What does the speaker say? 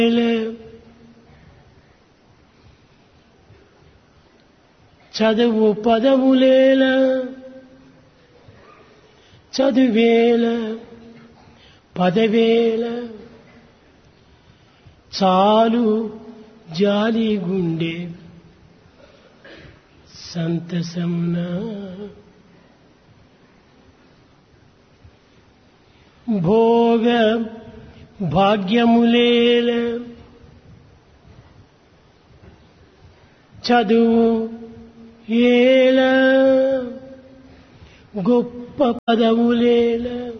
చదువు పదవులేల చదువేల పదవేల చాలు జాలి గుండె సంతసంనా భోగ భాగ్యములేల చదువు ఏల గొప్ప పదవులేల